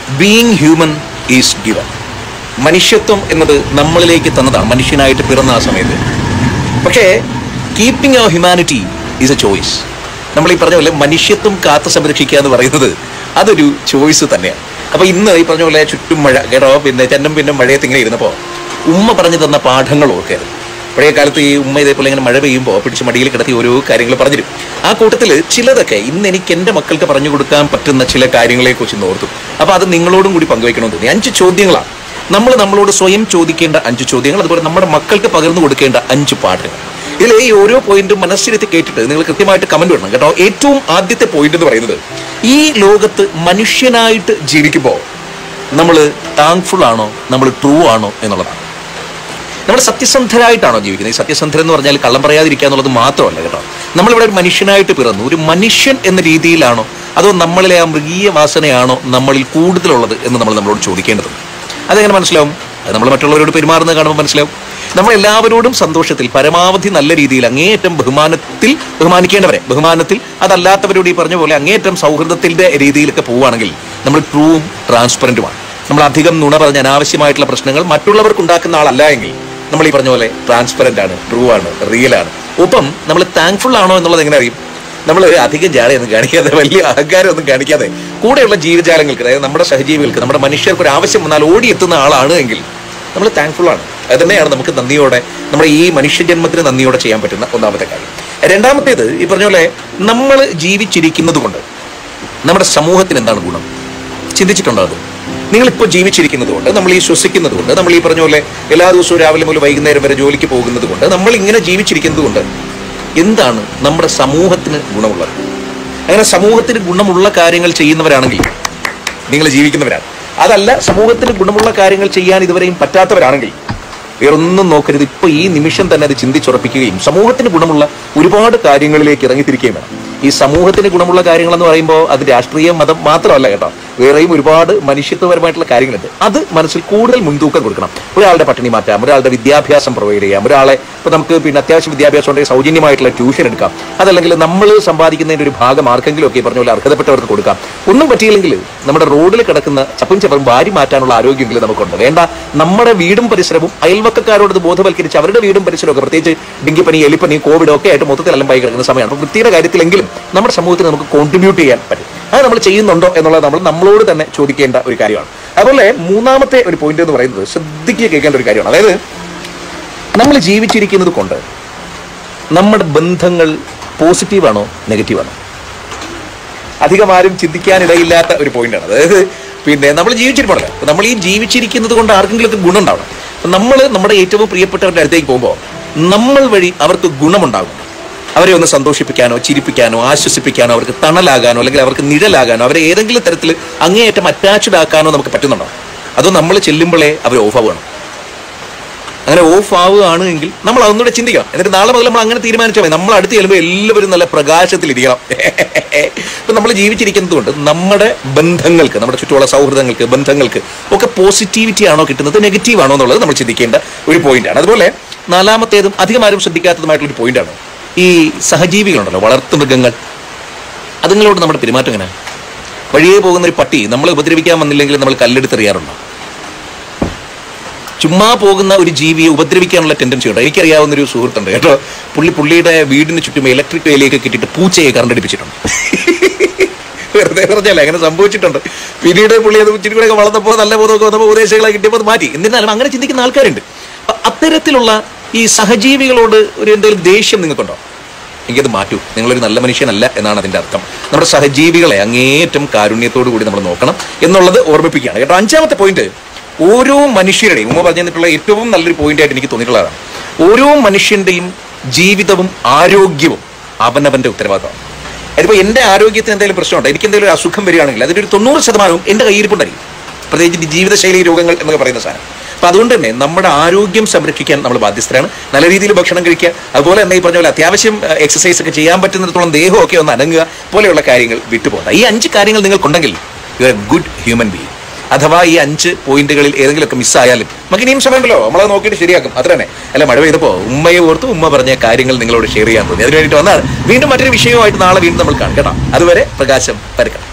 being human is given മനുഷ്യത്വം എന്നത് നമ്മളിലേക്ക് തന്നതാണ് മനുഷ്യനായിട്ട് പിറന്ന ആ സമയത്ത് പക്ഷേ കീപ്പിംഗ് അവർ ഹ്യൂമാനിറ്റി ഈസ് എ ചോയ്സ് നമ്മൾ ഈ പറഞ്ഞ പോലെ മനുഷ്യത്വം കാത്തു സംരക്ഷിക്കുക എന്ന് പറയുന്നത് അതൊരു ചോയ്സ് തന്നെയാണ് അപ്പൊ ഇന്ന് ഈ പറഞ്ഞ പോലെ ചുറ്റും മഴ കേട്ടോ പിന്നെ ചെന്നം പിന്നെ മഴയത്ത് ഇങ്ങനെ ഇരുന്നപ്പോ ഉമ്മ പറഞ്ഞു തന്ന പാഠങ്ങൾ ഓർക്കരുത് പഴയ കാലത്ത് ഈ ഉമ്മ ഇതേപോലെ ഇങ്ങനെ മഴ പെയ്യുമ്പോൾ പിടിച്ച് മടിയിൽ കിടത്തി ഓരോ കാര്യങ്ങൾ പറഞ്ഞിരും ആ കൂട്ടത്തിൽ ചിലതൊക്കെ ഇന്ന് എനിക്ക് എൻ്റെ മക്കൾക്ക് പറഞ്ഞു കൊടുക്കാൻ പറ്റുന്ന ചില കാര്യങ്ങളെ കുറിച്ച് ഓർത്തു അപ്പൊ അത് നിങ്ങളോടും കൂടി പങ്കുവയ്ക്കണമെന്ന് തോന്നി അഞ്ച് ചോദ്യങ്ങളാണ് നമ്മൾ നമ്മളോട് സ്വയം ചോദിക്കേണ്ട അഞ്ച് ചോദ്യങ്ങൾ അതുപോലെ നമ്മുടെ മക്കൾക്ക് പകർന്നു കൊടുക്കേണ്ട അഞ്ച് പാഠങ്ങൾ ഇതിൽ ഈ ഓരോ പോയിന്റും മനസ്സിരുത്തി കേട്ടിട്ട് നിങ്ങൾ കൃത്യമായിട്ട് കമന്റ് ഇടണം കേട്ടോ ഏറ്റവും ആദ്യത്തെ പോയിന്റ് എന്ന് പറയുന്നത് ഈ ലോകത്ത് മനുഷ്യനായിട്ട് ജീവിക്കുമ്പോൾ നമ്മൾ താങ്ക്ഫുൾ ആണോ നമ്മൾ ട്രൂ ആണോ എന്നുള്ളതാണ് നമ്മൾ സത്യസന്ധരായിട്ടാണോ ജീവിക്കുന്നത് ഈ സത്യസന്ധൻ എന്ന് പറഞ്ഞാൽ കള്ളം പറയാതിരിക്കുക എന്നുള്ളത് മാത്രമല്ല കേട്ടോ നമ്മളിവിടെ ഒരു മനുഷ്യനായിട്ട് പിറന്നു ഒരു മനുഷ്യൻ എന്ന രീതിയിലാണോ അതോ നമ്മളിലെ ആ മൃഗീയ വാസനയാണോ നമ്മളിൽ കൂടുതലുള്ളത് എന്ന് നമ്മൾ നമ്മളോട് ചോദിക്കേണ്ടതുണ്ട് അതെങ്ങനെ മനസ്സിലാവും അത് നമ്മൾ മറ്റുള്ളവരോട് പെരുമാറുന്നത് കാണുമ്പോൾ മനസ്സിലാവും നമ്മൾ എല്ലാവരോടും സന്തോഷത്തിൽ പരമാവധി നല്ല രീതിയിൽ അങ്ങേയറ്റം ബഹുമാനത്തിൽ ബഹുമാനിക്കേണ്ടവരെ ബഹുമാനത്തിൽ അതല്ലാത്തവരോട് ഈ പറഞ്ഞ പോലെ അങ്ങേയറ്റം സൗഹൃദത്തിന്റെ രീതിയിലൊക്കെ പോവുകയാണെങ്കിൽ നമ്മൾ ട്രൂവും ട്രാൻസ്പെറന്റുമാണ് നമ്മൾ അധികം നുണ പറഞ്ഞ അനാവശ്യമായിട്ടുള്ള പ്രശ്നങ്ങൾ മറ്റുള്ളവർക്ക് ഉണ്ടാക്കുന്ന ആളല്ല എങ്കിൽ നമ്മൾ ഈ പറഞ്ഞ പോലെ ട്രാൻസ്പെറന്റ് ആണ് ട്രൂ ആണ് റിയൽ ആണ് ഒപ്പം നമ്മൾ താങ്ക്ഫുൾ ആണോ എന്നുള്ളത് എങ്ങനെ അറിയും നമ്മൾ അധികം ജാടയൊന്നും കാണിക്കാതെ വലിയ അഹങ്കാരം ഒന്നും കാണിക്കാതെ കൂടെയുള്ള ജീവജാലങ്ങൾക്ക് അതായത് നമ്മുടെ സഹജീവികൾക്ക് നമ്മുടെ മനുഷ്യർക്ക് ഒരു ആവശ്യം വന്നാൽ ഓടിയെത്തുന്ന ആളാണ് എങ്കിൽ നമ്മൾ താങ്ക്ഫുൾ ആണ് അത് തന്നെയാണ് നമുക്ക് നന്ദിയോടെ നമ്മുടെ ഈ മനുഷ്യജന്മത്തിന് നന്ദിയോടെ ചെയ്യാൻ പറ്റുന്ന ഒന്നാമത്തെ കാര്യം രണ്ടാമത്തേത് ഈ പറഞ്ഞ പോലെ നമ്മൾ ജീവിച്ചിരിക്കുന്നത് കൊണ്ട് നമ്മുടെ സമൂഹത്തിന് എന്താണ് ഗുണം ചിന്തിച്ചിട്ടുണ്ടോ അത് നിങ്ങളിപ്പോൾ ജീവിച്ചിരിക്കുന്നത് കൊണ്ട് നമ്മൾ ഈ ശ്വസിക്കുന്നത് കൊണ്ട് നമ്മൾ ഈ പറഞ്ഞ പോലെ എല്ലാ ദിവസവും രാവിലെ മുതൽ വൈകുന്നേരം വരെ ജോലിക്ക് പോകുന്നത് കൊണ്ട് നമ്മൾ ഇങ്ങനെ ജീവിച്ചിരിക്കുന്നത് കൊണ്ട് എന്താണ് നമ്മുടെ സമൂഹത്തിന് ഗുണമുള്ളത് അങ്ങനെ സമൂഹത്തിന് ഗുണമുള്ള കാര്യങ്ങൾ ചെയ്യുന്നവരാണെങ്കിൽ നിങ്ങൾ ജീവിക്കുന്നവരാണ് അതല്ല സമൂഹത്തിന് ഗുണമുള്ള കാര്യങ്ങൾ ചെയ്യാൻ ഇതുവരെയും പറ്റാത്തവരാണെങ്കിൽ വേറൊന്നും നോക്കരുത് ഇപ്പൊ ഈ നിമിഷം തന്നെ അത് ചിന്തിച്ചുറപ്പിക്കുകയും സമൂഹത്തിന് ഗുണമുള്ള ഒരുപാട് കാര്യങ്ങളിലേക്ക് ഇറങ്ങിത്തിരിക്കുകയും വേണം ഈ സമൂഹത്തിന് ഗുണമുള്ള കാര്യങ്ങൾ എന്ന് പറയുമ്പോൾ അത് രാഷ്ട്രീയ മതം മാത്രമല്ല കേട്ടോ വേറെയും ഒരുപാട് മനുഷ്യത്വപരമായിട്ടുള്ള കാര്യങ്ങളുണ്ട് അത് മനസ്സിൽ കൂടുതൽ മുൻതൂക്കം കൊടുക്കണം ഒരാളുടെ പട്ടിണി മാറ്റാം ഒരാളുടെ വിദ്യാഭ്യാസം പ്രൊവൈഡ് ചെയ്യാം ഒരാളെ ഇപ്പൊ നമുക്ക് പിന്നെ അത്യാവശ്യം വിദ്യാഭ്യാസം ഉണ്ടെങ്കിൽ സൗജന്യമായിട്ടുള്ള ട്യൂഷൻ എടുക്കാം അതല്ലെങ്കിൽ നമ്മൾ സമ്പാദിക്കുന്നതിന്റെ ഒരു ഭാഗം ആർക്കെങ്കിലും ഒക്കെ ഈ പറഞ്ഞ പോലെ അർഹതപ്പെട്ടവർക്ക് കൊടുക്കാം ഒന്നും പറ്റിയില്ലെങ്കിൽ നമ്മുടെ റോഡിൽ കിടക്കുന്ന ചപ്പും ചപ്പും വാരി മാറ്റാനുള്ള ആരോഗ്യമെങ്കിലും നമുക്കുണ്ട് വേണ്ട നമ്മുടെ വീടും പരിസരവും അയൽവക്കക്കാരോട് ഇത് ബോധവൽക്കരിച്ച് അവരുടെ വീടും പരിസരവും ഒക്കെ പ്രത്യേകിച്ച് ഡെങ്കിപ്പനി എലിപ്പനി കോവിഡ് ഒക്കെ ആയിട്ട് മൊത്തത്തിൽ അലമ്പായി കിടക്കുന്ന സമയമാണ് അപ്പോൾ വൃത്തിയുടെ കാര്യത്തിലെങ്കിലും നമ്മുടെ സമൂഹത്തിന് നമുക്ക് കോൺട്രിബ്യൂട്ട് ചെയ്യാൻ പറ്റും അത് നമ്മൾ ചെയ്യുന്നുണ്ടോ എന്നുള്ളത് നമ്മൾ നമ്മളോട് തന്നെ ചോദിക്കേണ്ട ഒരു കാര്യമാണ് അതുപോലെ മൂന്നാമത്തെ ഒരു പോയിന്റ് എന്ന് പറയുന്നത് ശ്രദ്ധിക്കുക കേൾക്കേണ്ട ഒരു കാര്യമാണ് അതായത് നമ്മൾ ജീവിച്ചിരിക്കുന്നത് കൊണ്ട് നമ്മുടെ ബന്ധങ്ങൾ പോസിറ്റീവാണോ നെഗറ്റീവാണോ അധികം ആരും ചിന്തിക്കാനിടയില്ലാത്ത ഒരു പോയിന്റാണ് അതായത് പിന്നെ നമ്മൾ ജീവിച്ചിരിപ്പണല്ലോ അപ്പൊ നമ്മൾ ഈ ജീവിച്ചിരിക്കുന്നത് കൊണ്ട് ആർക്കെങ്കിലും ഒക്കെ ഗുണം ഉണ്ടാവണം അപ്പൊ നമ്മൾ നമ്മുടെ ഏറ്റവും പ്രിയപ്പെട്ടവരുടെ അടുത്തേക്ക് പോകുമ്പോൾ നമ്മൾ വഴി അവർക്ക് ഗുണമുണ്ടാകും അവരെ ഒന്ന് സന്തോഷിപ്പിക്കാനോ ചിരിപ്പിക്കാനോ ആശ്വസിപ്പിക്കാനോ അവർക്ക് തണലാകാനോ അല്ലെങ്കിൽ അവർക്ക് നിഴലാകാനോ അവരെ ഏതെങ്കിലും തരത്തിൽ അങ്ങേയറ്റം അറ്റാച്ച്ഡ് ആക്കാനോ നമുക്ക് പറ്റുന്നുണ്ടോ അതോ നമ്മൾ ചെല്ലുമ്പോഴേ അവർ ഓഫ് ആവുകയാണ് അങ്ങനെ ഓഫ് ആവുകയാണ് എങ്കിൽ നമ്മൾ അതൊന്നുകൂടെ ചിന്തിക്കണം എന്നിട്ട് നാളെ മുതൽ നമ്മൾ അങ്ങനെ തീരുമാനിച്ചാൽ മതി നമ്മൾ അടുത്ത് ചെല്ലുമ്പോൾ എല്ലാവരും നല്ല പ്രകാശത്തിലിരിക്കണം ഇപ്പം നമ്മൾ ജീവിച്ചിരിക്കുന്നത് കൊണ്ട് നമ്മുടെ ബന്ധങ്ങൾക്ക് നമ്മുടെ ചുറ്റുമുള്ള സൗഹൃദങ്ങൾക്ക് ബന്ധങ്ങൾക്ക് ഒക്കെ പോസിറ്റിവിറ്റി ആണോ കിട്ടുന്നത് നെഗറ്റീവ് ആണോ എന്നുള്ളത് നമ്മൾ ചിന്തിക്കേണ്ട ഒരു പോയിന്റാണ് അതുപോലെ നാലാമത്തേതും അധികം ആരും ശ്രദ്ധിക്കാത്തതുമായിട്ടുള്ള ഒരു പോയിന്റാണ് ഈ സഹജീവികളുണ്ടല്ലോ വളർത്തുമൃഗങ്ങൾ അതുങ്ങളോട് നമ്മുടെ പെരുമാറ്റം എങ്ങനെ വഴിയേ പോകുന്ന ഒരു പട്ടി നമ്മളെ ഉപദ്രവിക്കാൻ വന്നില്ലെങ്കിൽ നമ്മൾ കല്ലെടുത്തെറിയാറുണ്ടോ ചുമ്മാ പോകുന്ന ഒരു ജീവിയെ ഉപദ്രവിക്കാനുള്ള ടെൻഡൻസി ഉണ്ട് എനിക്കറിയാവുന്ന ഒരു സുഹൃത്തുണ്ട് കേട്ടോ പുള്ളി പുള്ളിയുടെ വീടിന് ചുറ്റും ഇലക്ട്രിക് വേലിയൊക്കെ കിട്ടിയിട്ട് പൂച്ചയെ കറണ്ട് അടിപ്പിച്ചിട്ടുണ്ട് വെറുതെ പറഞ്ഞല്ലേ അങ്ങനെ സംഭവിച്ചിട്ടുണ്ട് പിന്നീട് പുള്ളി അത് ഇച്ചിരി കൂടെ വളർന്നപ്പോൾ നല്ല ബോധമൊക്കെ വന്നപ്പോൾ ഉപദേശങ്ങളെ കിട്ടിയപ്പോൾ അത് മാറ്റി എന്നിരുന്നാലും അങ്ങനെ ചിന്തിക്കുന്ന ആൾക്കാരുണ്ട് അപ്പൊ അത്തരത്തിലുള്ള ഈ സഹജീവികളോട് ഒരു എന്തെങ്കിലും ദേഷ്യം നിങ്ങൾക്കുണ്ടോ എനിക്കത് മാറ്റൂ നിങ്ങളൊരു നല്ല മനുഷ്യനല്ല എന്നാണ് അതിന്റെ അർത്ഥം നമ്മുടെ സഹജീവികളെ അങ്ങേയറ്റം കാരുണ്യത്തോടു കൂടി നമ്മൾ നോക്കണം എന്നുള്ളത് ഓർമ്മിപ്പിക്കുകയാണ് കേട്ടോ അഞ്ചാമത്തെ പോയിന്റ് ഓരോ മനുഷ്യരുടെയും ഉമ്മ പറഞ്ഞു തന്നിട്ടുള്ള ഏറ്റവും നല്ലൊരു പോയിന്റ് ആയിട്ട് എനിക്ക് തോന്നിയിട്ടുള്ളതാണ് ഓരോ മനുഷ്യന്റെയും ജീവിതവും ആരോഗ്യവും അവനവന്റെ ഉത്തരവാദിത്തമാണ് അതിപ്പോൾ എന്റെ ആരോഗ്യത്തിന് എന്തെങ്കിലും പ്രശ്നമുണ്ട് എനിക്ക് എന്തെങ്കിലും ഒരു അസുഖം വരികയാണെങ്കിൽ അതിന്റെ ഒരു തൊണ്ണൂറ് ശതമാനവും എന്റെ കയ്യിരിപ്പുണ്ടായിരിക്കും പ്രത്യേകിച്ച് ജീവിതശൈലി രോഗങ്ങൾ എന്നൊക്കെ പറയുന്ന സാധനം അപ്പൊ അതുകൊണ്ട് തന്നെ നമ്മുടെ ആരോഗ്യം സംരക്ഷിക്കാൻ നമ്മൾ ബാധ്യസ്ഥരാണ് നല്ല രീതിയിൽ ഭക്ഷണം കഴിക്കുക അതുപോലെ തന്നെ ഈ പറഞ്ഞ പോലെ അത്യാവശ്യം എക്സസൈസ് ഒക്കെ ചെയ്യാൻ പറ്റുന്നിടത്തോളം ദേഹമൊക്കെ ഒന്ന് അനങ്ങുക പോലെയുള്ള കാര്യങ്ങൾ വിട്ടുപോകണം ഈ അഞ്ച് കാര്യങ്ങൾ നിങ്ങൾക്കുണ്ടെങ്കിൽ you are good human being അഥവാ ഈ അഞ്ച് പോയിന്റുകളിൽ ഏതെങ്കിലുമൊക്കെ മിസ്സായാലും നമുക്ക് ഇനിയും സമയമുണ്ടല്ലോ നമ്മളത് നോക്കിയിട്ട് ശരിയാക്കും അത്ര തന്നെ അല്ല മഴ പെയ്തപ്പോൾ ഉമ്മയെ ഓർത്ത് ഉമ്മ പറഞ്ഞ കാര്യങ്ങൾ നിങ്ങളോട് ഷെയർ ചെയ്യാൻ തോന്നി അതിന് വേണ്ടിയിട്ട് വന്നാൽ വീണ്ടും മറ്റൊരു വിഷയവുമായിട്ട് നാളെ വീണ്ടും നമ്മൾ കാണും കേട്ടോ അതുവരെ പ്രകാശം പരക്കണം